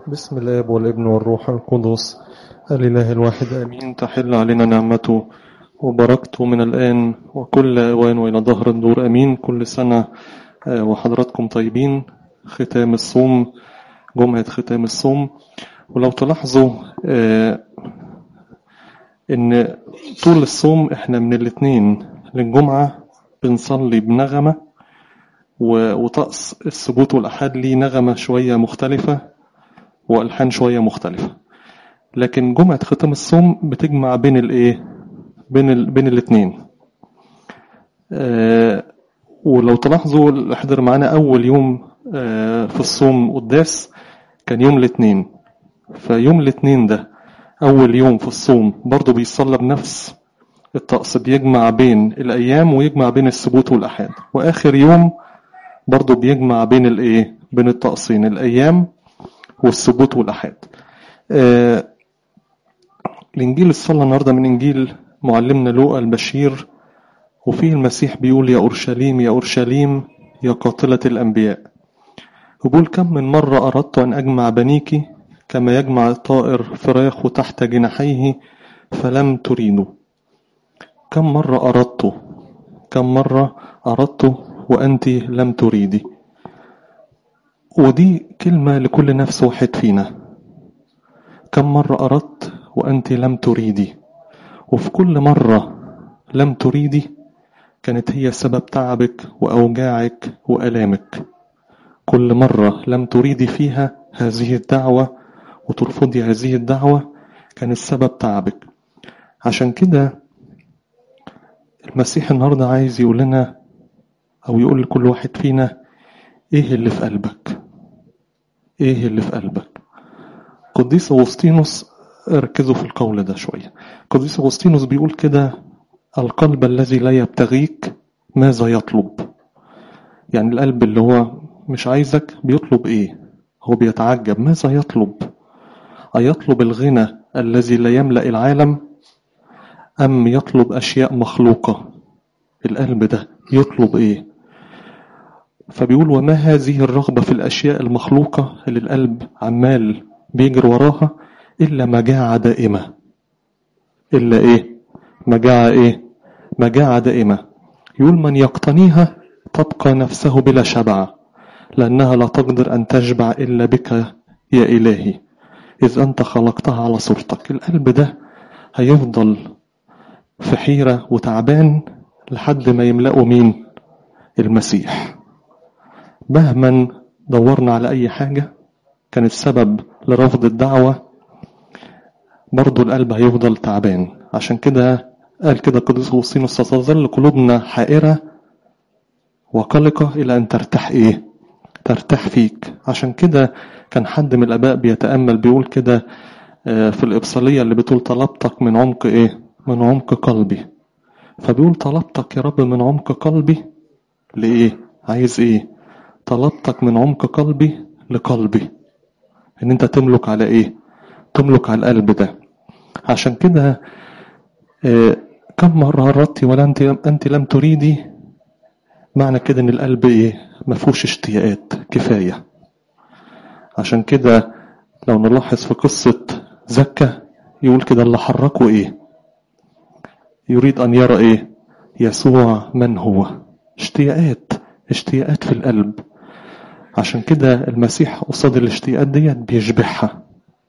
بسم الاب والابن والروح القدس الاله الواحد امين تحل علينا نعمته وبركته من الان وكل اوان والى ظهر الدور امين كل سنه آه، وحضراتكم طيبين ختام الصوم جمعه ختام الصوم ولو تلاحظوا آه، ان طول الصوم احنا من الاثنين للجمعه بنصلي بنغمه و- وطقس السبوت والأحاد ليه نغمة شوية مختلفة وألحان شوية مختلفة لكن جمعة ختام الصوم بتجمع بين الإيه؟ بين ال... بين الاتنين آه ولو تلاحظوا اللي حضر معانا أول يوم آه في الصوم قداس كان يوم الاثنين فيوم الاثنين ده أول يوم في الصوم برضه بيصلى بنفس الطقس بيجمع بين الأيام ويجمع بين السبوت والأحاد وآخر يوم برضه بيجمع بين الايه بين الطقسين الايام والسبوت والاحاد آه الانجيل الصلاه النهارده من انجيل معلمنا لوقا البشير وفيه المسيح بيقول يا اورشليم يا اورشليم يا قاتله الانبياء وبيقول كم من مره اردت ان اجمع بنيك كما يجمع الطائر فراخه تحت جناحيه فلم تريدوا كم مرة أردت كم مرة أردت وأنت لم تريدي ودي كلمة لكل نفس واحد فينا كم مرة أردت وأنت لم تريدي وفي كل مرة لم تريدي كانت هي سبب تعبك وأوجاعك وألامك كل مرة لم تريدي فيها هذه الدعوة وترفضي هذه الدعوة كان السبب تعبك عشان كده المسيح النهاردة عايز يقول لنا أو يقول لكل واحد فينا إيه اللي في قلبك إيه اللي في قلبك قديس أغسطينوس ركزوا في القول ده شوية قديس أغسطينوس بيقول كده القلب الذي لا يبتغيك ماذا يطلب يعني القلب اللي هو مش عايزك بيطلب إيه هو بيتعجب ماذا يطلب أيطلب الغنى الذي لا يملأ العالم أم يطلب أشياء مخلوقة القلب ده يطلب إيه فبيقول وما هذه الرغبة في الأشياء المخلوقة اللي القلب عمال بيجري وراها إلا مجاعة دائمة إلا إيه مجاعة إيه مجاعة دائمة يقول من يقتنيها تبقى نفسه بلا شبع لأنها لا تقدر أن تشبع إلا بك يا إلهي إذ أنت خلقتها على صورتك القلب ده هيفضل في حيرة وتعبان لحد ما يملأه مين المسيح مهما دورنا على أي حاجة كان السبب لرفض الدعوة برضو القلب هيفضل تعبان عشان كده قال كده قديس أغسطينوس ستظل قلوبنا حائرة وقلقة إلى أن ترتاح إيه ترتاح فيك عشان كده كان حد من الآباء بيتأمل بيقول كده آه، في الإبصالية اللي بتقول طلبتك من عمق إيه من عمق قلبي فبيقول طلبتك يا رب من عمق قلبي لإيه عايز إيه طلبتك من عمق قلبي لقلبي إن أنت تملك على إيه تملك على القلب ده عشان كده آه، كم مرة أردت ولا أنت أنت لم تريدي معنى كده إن القلب إيه مفهوش اشتياقات كفاية عشان كده لو نلاحظ في قصة زكا يقول كده اللي حركه إيه يريد أن يرى إيه يسوع من هو اشتياقات اشتياقات في القلب عشان كده المسيح قصاد الاشتياقات ديت بيشبعها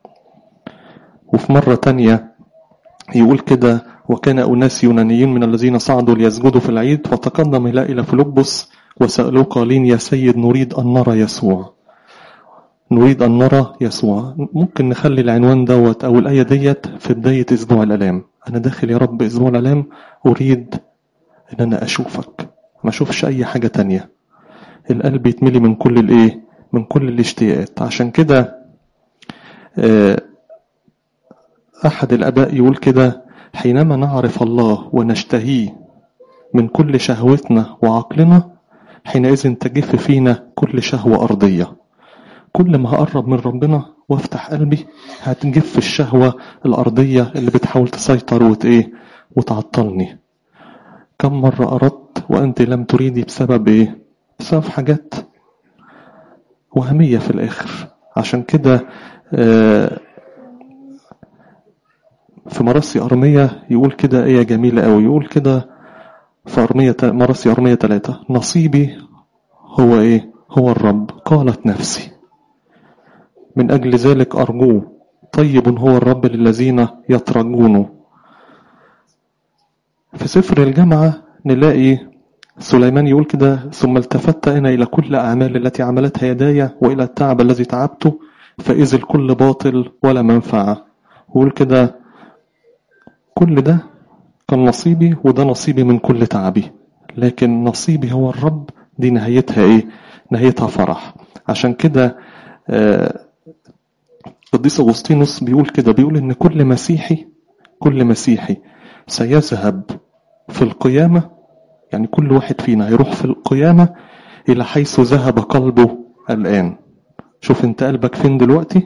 وفي مرة تانية يقول كده وكان أناس يونانيين من الذين صعدوا ليسجدوا في العيد فتقدم إلى إلى فيلبس وسألوه قالين يا سيد نريد أن نرى يسوع نريد أن نرى يسوع ممكن نخلي العنوان دوت أو الآية ديت في بداية أسبوع الآلام أنا داخل يا رب أسبوع الآلام أريد إن أنا أشوفك ما أشوفش أي حاجة تانية القلب يتملي من كل الإيه من كل الاشتياقات عشان كده آه، أحد الآباء يقول كده حينما نعرف الله ونشتهيه من كل شهوتنا وعقلنا حينئذ تجف فينا كل شهوة أرضية كل ما هقرب من ربنا وافتح قلبي هتجف الشهوة الأرضية اللي بتحاول تسيطر وت إيه وتعطلني كم مرة أردت وأنت لم تريدي بسبب إيه بسبب حاجات وهمية في الآخر عشان كده آه، في مراسي أرمية يقول كده آية جميلة أوي يقول كده في أرمية مراسي أرمية ثلاثة نصيبي هو إيه هو الرب قالت نفسي من أجل ذلك أرجوه طيب هو الرب للذين يترجونه في سفر الجامعة نلاقي سليمان يقول كده ثم التفت أنا إلى كل أعمال التي عملتها يداي وإلى التعب الذي تعبته فإذ الكل باطل ولا منفعة ويقول كده كل ده كان نصيبي وده نصيبي من كل تعبي لكن نصيبي هو الرب دي نهايتها ايه نهايتها فرح عشان كده آه، قديس أغسطينوس بيقول كده بيقول إن كل مسيحي كل مسيحي سيذهب في القيامة يعني كل واحد فينا هيروح في القيامة إلى حيث ذهب قلبه الآن شوف انت قلبك فين دلوقتي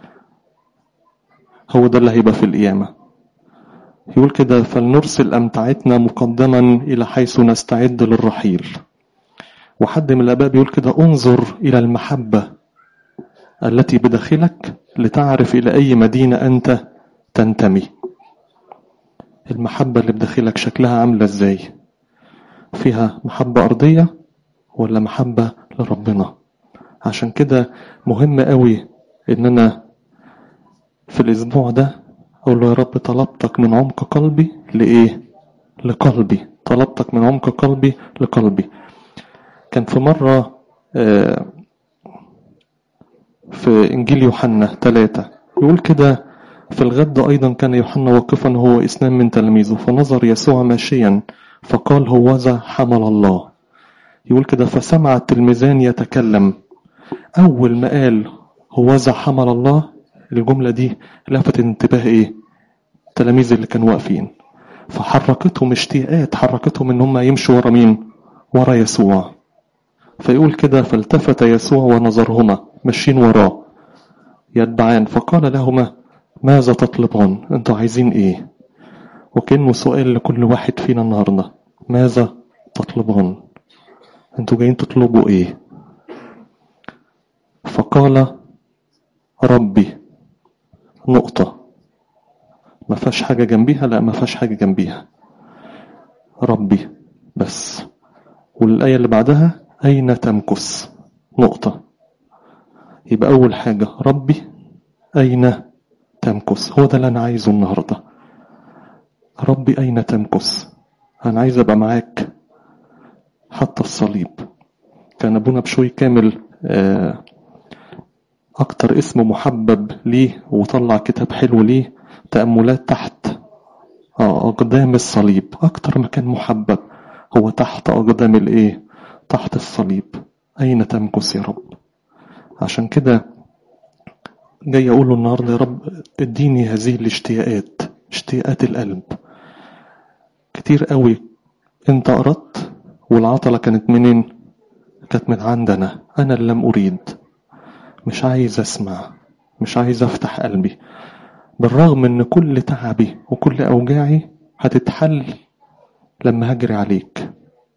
هو ده اللي هيبقى في القيامة يقول كده فلنرسل أمتعتنا مقدما إلى حيث نستعد للرحيل وحد من الآباء بيقول كده انظر إلى المحبة التي بداخلك لتعرف إلى أي مدينة أنت تنتمي المحبة اللي بداخلك شكلها عاملة إزاي فيها محبة أرضية ولا محبة لربنا عشان كده مهم قوي إن أنا في الأسبوع ده أقول له يا رب طلبتك من عمق قلبي لإيه لقلبي طلبتك من عمق قلبي لقلبي كان في مرة آه، في إنجيل يوحنا ثلاثة يقول كده في الغد أيضا كان يوحنا واقفا هو اثنان من تلاميذه فنظر يسوع ماشيا فقال هوذا حمل الله يقول كده فسمع التلميذان يتكلم أول ما قال هوذا حمل الله الجملة دي لفتت انتباه إيه التلاميذ اللي كانوا واقفين فحركتهم اشتياقات حركتهم ان هم يمشوا ورا مين ورا يسوع فيقول كده فالتفت يسوع ونظرهما ماشيين وراه يتبعان فقال لهما ماذا تطلبان انتوا عايزين ايه وكأنه سؤال لكل واحد فينا النهارده ماذا تطلبان انتوا جايين تطلبوا ايه فقال ربي نقطة ما فيهاش حاجة جنبيها لا ما فيهاش حاجة جنبيها ربي بس والآية اللي بعدها أين تمكث نقطة يبقى أول حاجة ربي أين تمكث هو ده اللي أنا عايزه النهاردة ربي أين تمكث أنا عايز أبقى معاك حتى الصليب كان أبونا بشوي كامل آه، أكتر اسم محبب ليه وطلع كتاب حلو ليه تأملات تحت آه، أقدام الصليب أكتر مكان محبب هو تحت أقدام الإيه تحت الصليب أين تمكث يا رب عشان كده جاي أقوله النهاردة يا رب اديني هذه الاشتياقات اشتياقات القلب كتير قوي انت أردت والعطلة كانت منين كانت من عندنا أنا اللي لم أريد مش عايز أسمع مش عايز أفتح قلبي بالرغم ان كل تعبي وكل اوجاعي هتتحل لما هجري عليك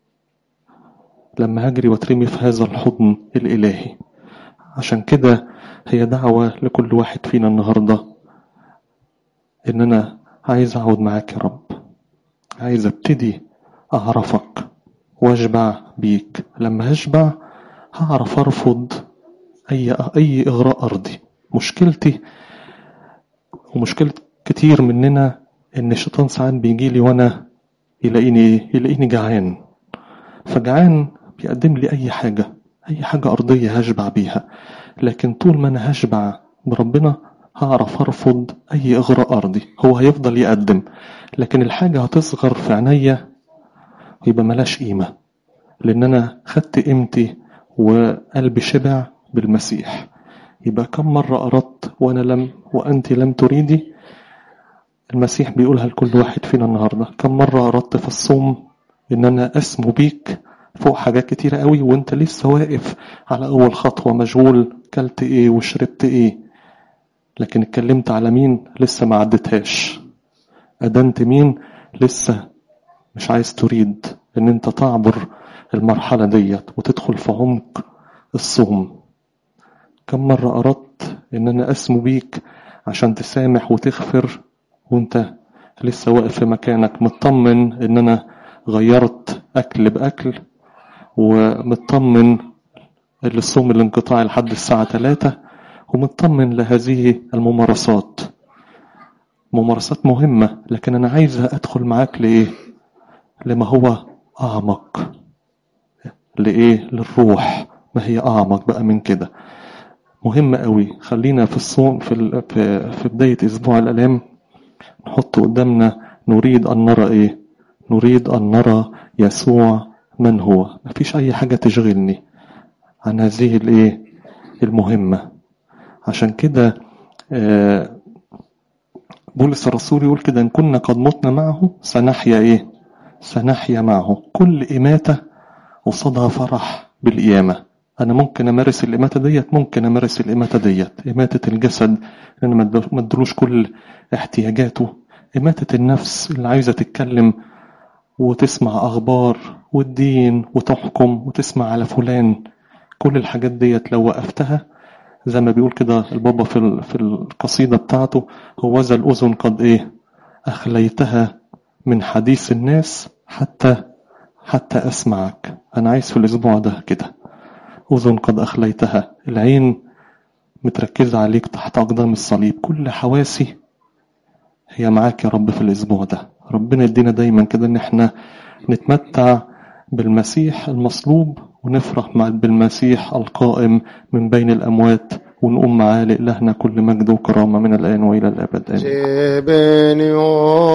لما هجري واترمي في هذا الحضن الالهي عشان كده هي دعوة لكل واحد فينا النهاردة ان انا عايز اقعد معاك يا رب عايز ابتدي اعرفك واشبع بيك لما هشبع هعرف ارفض اي اي اغراء ارضي مشكلتي ومشكلة كتير مننا إن الشيطان ساعات بيجي لي وأنا يلاقيني إيه؟ يلاقيني جعان فجعان بيقدم لي أي حاجة أي حاجة أرضية هشبع بيها لكن طول ما أنا هشبع بربنا هعرف أرفض أي إغراء أرضي هو هيفضل يقدم لكن الحاجة هتصغر في عينيا ويبقى ملاش قيمة لأن أنا خدت قيمتي وقلبي شبع بالمسيح يبقى كم مرة أردت وأنا لم وأنت لم تريدي المسيح بيقولها لكل واحد فينا النهاردة كم مرة أردت في الصوم إن أنا أسمو بيك فوق حاجات كتيرة قوي وانت لسه واقف على أول خطوة مشغول كلت إيه وشربت إيه لكن اتكلمت على مين لسه ما عدتهاش أدنت مين لسه مش عايز تريد إن أنت تعبر المرحلة ديت وتدخل في عمق الصوم كم مرة أردت ان انا اسمو بيك عشان تسامح وتغفر وانت لسه واقف في مكانك مطمن ان انا غيرت اكل باكل ومطمن للصوم الانقطاعي لحد الساعة 3 ومطمن لهذه الممارسات ممارسات مهمة لكن أنا عايز أدخل معاك لإيه لما هو أعمق لإيه للروح ما هي أعمق بقى من كده مهم قوي خلينا في الصوم في, ال... في, في بداية أسبوع الألام نحط قدامنا نريد أن نرى إيه نريد أن نرى يسوع من هو مفيش أي حاجة تشغلني عن هذه الإيه المهمة عشان كده آه بولس الرسول يقول كده إن كنا قد متنا معه سنحيا إيه سنحيا معه كل إماتة قصادها فرح بالقيامة أنا ممكن أمارس الإماتة ديت ممكن أمارس الإماتة ديت إماتة الجسد لأن ما ادلوش كل احتياجاته إماتة النفس اللي عايزة تتكلم وتسمع أخبار والدين وتحكم وتسمع على فلان كل الحاجات ديت لو وقفتها زي ما بيقول كده البابا في في القصيدة بتاعته هو ذا الأذن قد إيه أخليتها من حديث الناس حتى حتى أسمعك أنا عايز في الأسبوع ده كده أذن قد أخليتها العين متركزة عليك تحت أقدام الصليب كل حواسي هي معاك يا رب في الأسبوع ده ربنا يدينا دايما كده إن احنا نتمتع بالمسيح المصلوب ونفرح مع بالمسيح القائم من بين الأموات ونقوم معاه لإلهنا كل مجد وكرامة من الآن وإلى الأبد آمين